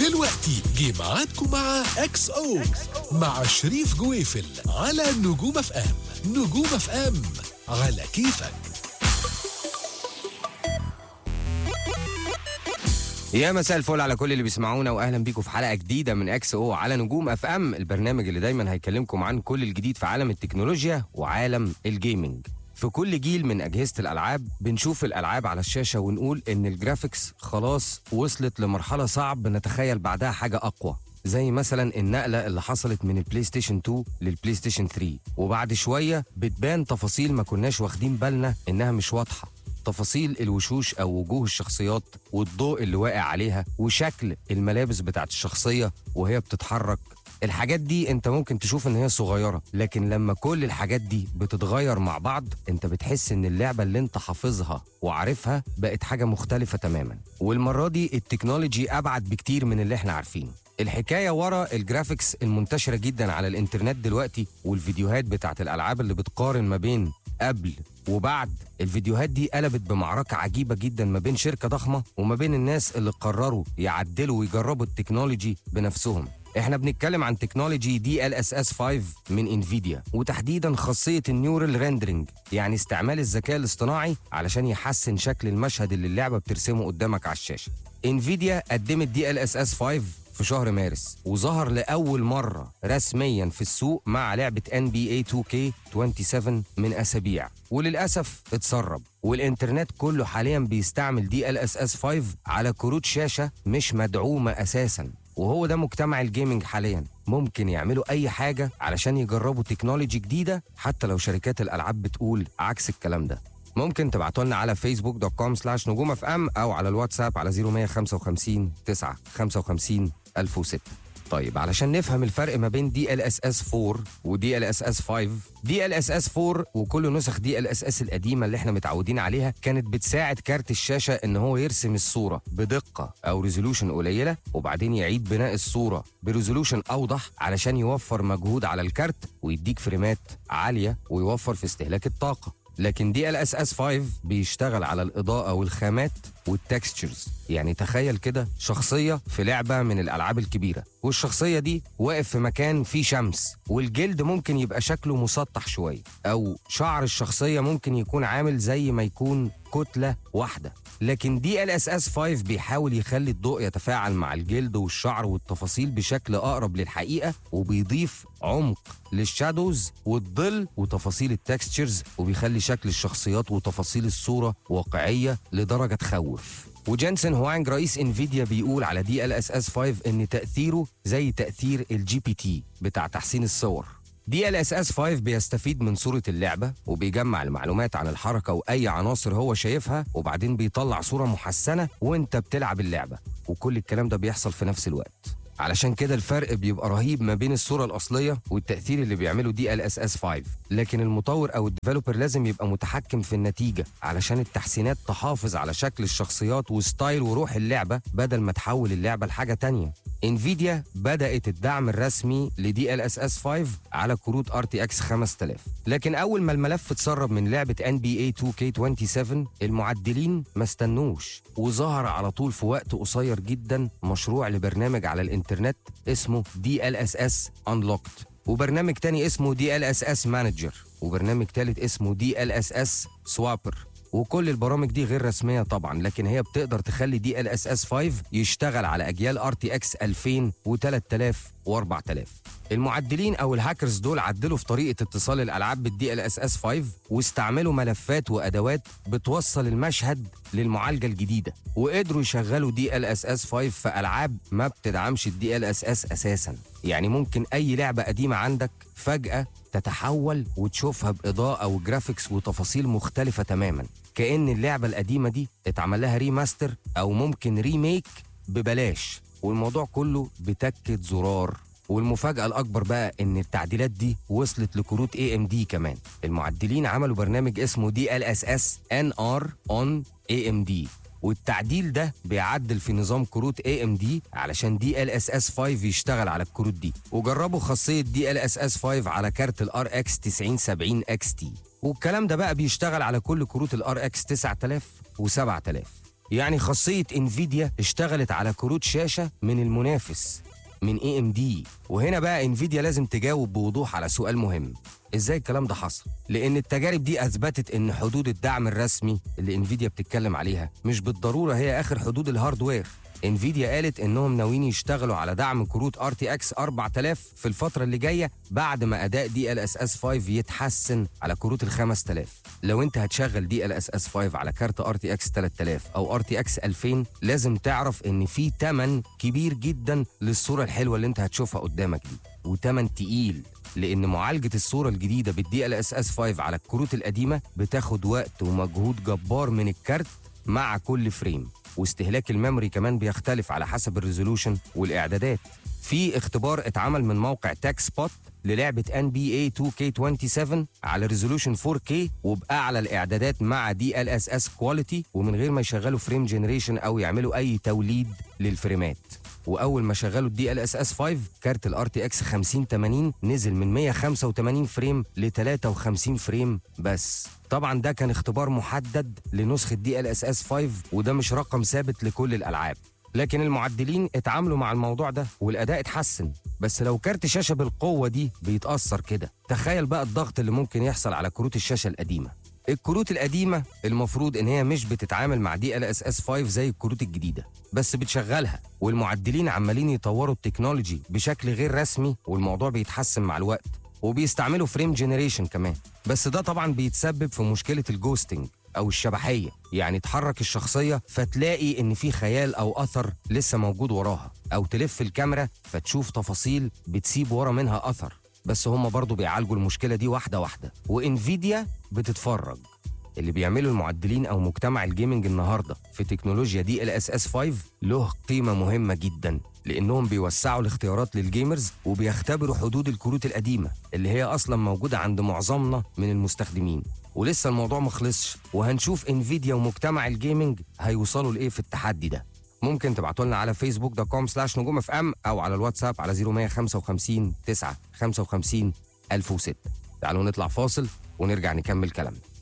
دلوقتي جه ميعادكم مع اكس او مع شريف جويفل على نجوم اف ام نجوم اف ام على كيفك يا مساء الفل على كل اللي بيسمعونا واهلا بيكم في حلقه جديده من اكس او على نجوم اف ام البرنامج اللي دايما هيكلمكم عن كل الجديد في عالم التكنولوجيا وعالم الجيمنج في كل جيل من اجهزه الالعاب بنشوف الالعاب على الشاشه ونقول ان الجرافيكس خلاص وصلت لمرحله صعب نتخيل بعدها حاجه اقوى زي مثلا النقله اللي حصلت من البلاي ستيشن 2 للبلاي ستيشن 3 وبعد شويه بتبان تفاصيل ما كناش واخدين بالنا انها مش واضحه تفاصيل الوشوش او وجوه الشخصيات والضوء اللي واقع عليها وشكل الملابس بتاعت الشخصيه وهي بتتحرك الحاجات دي انت ممكن تشوف ان هي صغيره لكن لما كل الحاجات دي بتتغير مع بعض انت بتحس ان اللعبه اللي انت حافظها وعارفها بقت حاجه مختلفه تماما والمره دي التكنولوجي ابعد بكتير من اللي احنا عارفينه الحكايه ورا الجرافيكس المنتشره جدا على الانترنت دلوقتي والفيديوهات بتاعت الالعاب اللي بتقارن ما بين قبل وبعد الفيديوهات دي قلبت بمعركة عجيبة جدا ما بين شركة ضخمة وما بين الناس اللي قرروا يعدلوا ويجربوا التكنولوجي بنفسهم احنا بنتكلم عن تكنولوجي دي ال اس اس 5 من انفيديا وتحديدا خاصيه النيورال ريندرنج يعني استعمال الذكاء الاصطناعي علشان يحسن شكل المشهد اللي اللعبه بترسمه قدامك على الشاشه انفيديا قدمت دي ال اس اس 5 في شهر مارس وظهر لأول مرة رسميا في السوق مع لعبة NBA 2K27 من أسابيع وللأسف اتسرب والإنترنت كله حاليا بيستعمل دي ال اس اس 5 على كروت شاشة مش مدعومة أساسا وهو ده مجتمع الجيمنج حاليا ممكن يعملوا أي حاجة علشان يجربوا تكنولوجي جديدة حتى لو شركات الألعاب بتقول عكس الكلام ده ممكن تبعتوا لنا على فيسبوك دوت كوم سلاش نجوم اف ام او على الواتساب على 0155 9 55 1006 طيب علشان نفهم الفرق ما بين دي ال اس اس 4 ودي ال اس اس 5 دي ال اس اس 4 وكل نسخ دي ال اس اس القديمه اللي احنا متعودين عليها كانت بتساعد كارت الشاشه ان هو يرسم الصوره بدقه او ريزولوشن قليله وبعدين يعيد بناء الصوره بريزولوشن اوضح علشان يوفر مجهود على الكارت ويديك فريمات عاليه ويوفر في استهلاك الطاقه لكن دي ال اس اس 5 بيشتغل على الاضاءه والخامات والتكستشرز يعني تخيل كده شخصيه في لعبه من الالعاب الكبيره والشخصيه دي واقف في مكان فيه شمس والجلد ممكن يبقى شكله مسطح شويه او شعر الشخصيه ممكن يكون عامل زي ما يكون كتله واحده لكن دي ال اس اس 5 بيحاول يخلي الضوء يتفاعل مع الجلد والشعر والتفاصيل بشكل اقرب للحقيقه وبيضيف عمق للشادوز والظل وتفاصيل التكستشرز وبيخلي شكل الشخصيات وتفاصيل الصوره واقعيه لدرجه تخوف وجانسون هوانج رئيس انفيديا بيقول على دي ال اس اس 5 ان تاثيره زي تاثير الجي بي تي بتاع تحسين الصور دي ال اس اس 5 بيستفيد من صورة اللعبة وبيجمع المعلومات عن الحركة وأي عناصر هو شايفها وبعدين بيطلع صورة محسنة وانت بتلعب اللعبة وكل الكلام ده بيحصل في نفس الوقت علشان كده الفرق بيبقى رهيب ما بين الصورة الأصلية والتأثير اللي بيعمله دي ال اس اس 5 لكن المطور أو الديفلوبر لازم يبقى متحكم في النتيجة علشان التحسينات تحافظ على شكل الشخصيات وستايل وروح اللعبة بدل ما تحول اللعبة لحاجة تانية انفيديا بدأت الدعم الرسمي لدي ال اس اس 5 على كروت ار تي اكس 5000 لكن أول ما الملف اتسرب من لعبة ان بي اي 2K27 المعدلين ما استنوش وظهر على طول في وقت قصير جدا مشروع لبرنامج على الانترنت اسمه دي ال اس اس انلوكت وبرنامج تاني اسمه دي ال اس اس مانجر وبرنامج تالت اسمه دي ال اس اس سوابر وكل البرامج دي غير رسميه طبعا لكن هي بتقدر تخلي دي ال اس اس 5 يشتغل على اجيال ار تي اكس 2000 و3000 و4000 المعدلين او الهاكرز دول عدلوا في طريقه اتصال الالعاب بالدي ال اس اس 5 واستعملوا ملفات وادوات بتوصل المشهد للمعالجه الجديده وقدروا يشغلوا دي ال اس اس 5 في العاب ما بتدعمش الدي ال اس اس اساسا يعني ممكن اي لعبه قديمه عندك فجاه تتحول وتشوفها باضاءه وجرافيكس وتفاصيل مختلفه تماما كأن اللعبة القديمة دي اتعمل لها ريماستر أو ممكن ريميك ببلاش والموضوع كله بتكة زرار والمفاجأة الأكبر بقى إن التعديلات دي وصلت لكروت اي ام دي كمان المعدلين عملوا برنامج اسمه دي ال اس اس ان ار اون اي ام دي والتعديل ده بيعدل في نظام كروت اي ام دي علشان دي ال اس اس 5 يشتغل على الكروت دي وجربوا خاصيه دي ال اس اس 5 على كارت الار اكس 9070 اكس تي والكلام ده بقى بيشتغل على كل كروت الار اكس 9000 و7000 يعني خاصيه انفيديا اشتغلت على كروت شاشه من المنافس من اي ام دي وهنا بقى انفيديا لازم تجاوب بوضوح على سؤال مهم ازاي الكلام ده حصل لان التجارب دي اثبتت ان حدود الدعم الرسمي اللي انفيديا بتتكلم عليها مش بالضروره هي اخر حدود الهاردوير انفيديا قالت انهم ناويين يشتغلوا على دعم كروت ار تي اكس 4000 في الفتره اللي جايه بعد ما اداء دي ال اس اس 5 يتحسن على كروت ال 5000 لو انت هتشغل دي ال اس اس 5 على كارت ار تي اكس 3000 او ار تي اكس 2000 لازم تعرف ان في تمن كبير جدا للصوره الحلوه اللي انت هتشوفها قدامك دي وتمن تقيل لان معالجه الصوره الجديده بالدي ال اس اس 5 على الكروت القديمه بتاخد وقت ومجهود جبار من الكارت مع كل فريم واستهلاك الميموري كمان بيختلف على حسب الريزولوشن والاعدادات في اختبار اتعمل من موقع تاك سبوت للعبة NBA 2K27 على ريزولوشن 4K وبأعلى الإعدادات مع دي ال اس اس كواليتي ومن غير ما يشغلوا فريم جنريشن أو يعملوا أي توليد للفريمات واول ما شغلوا الدي ال اس اس 5 كارت الار تي اكس 5080 نزل من 185 فريم ل 53 فريم بس طبعا ده كان اختبار محدد لنسخه دي ال اس اس 5 وده مش رقم ثابت لكل الالعاب لكن المعدلين اتعاملوا مع الموضوع ده والاداء اتحسن بس لو كارت شاشه بالقوه دي بيتاثر كده تخيل بقى الضغط اللي ممكن يحصل على كروت الشاشه القديمه الكروت القديمه المفروض ان هي مش بتتعامل مع دي ال اس اس 5 زي الكروت الجديده بس بتشغلها والمعدلين عمالين يطوروا التكنولوجي بشكل غير رسمي والموضوع بيتحسن مع الوقت وبيستعملوا فريم جنريشن كمان بس ده طبعا بيتسبب في مشكله الجوستنج او الشبحيه يعني تحرك الشخصيه فتلاقي ان في خيال او اثر لسه موجود وراها او تلف الكاميرا فتشوف تفاصيل بتسيب ورا منها اثر بس هم برضو بيعالجوا المشكله دي واحده واحده وانفيديا بتتفرج اللي بيعمله المعدلين او مجتمع الجيمنج النهارده في تكنولوجيا دي ال اس اس 5 له قيمه مهمه جدا لانهم بيوسعوا الاختيارات للجيمرز وبيختبروا حدود الكروت القديمه اللي هي اصلا موجوده عند معظمنا من المستخدمين ولسه الموضوع مخلصش وهنشوف انفيديا ومجتمع الجيمنج هيوصلوا لايه في التحدي ده ممكن تبعتوا لنا على فيسبوك دوت كوم سلاش نجوم اف ام او على الواتساب على 0155 9 55 1006 تعالوا نطلع فاصل ونرجع نكمل كلامنا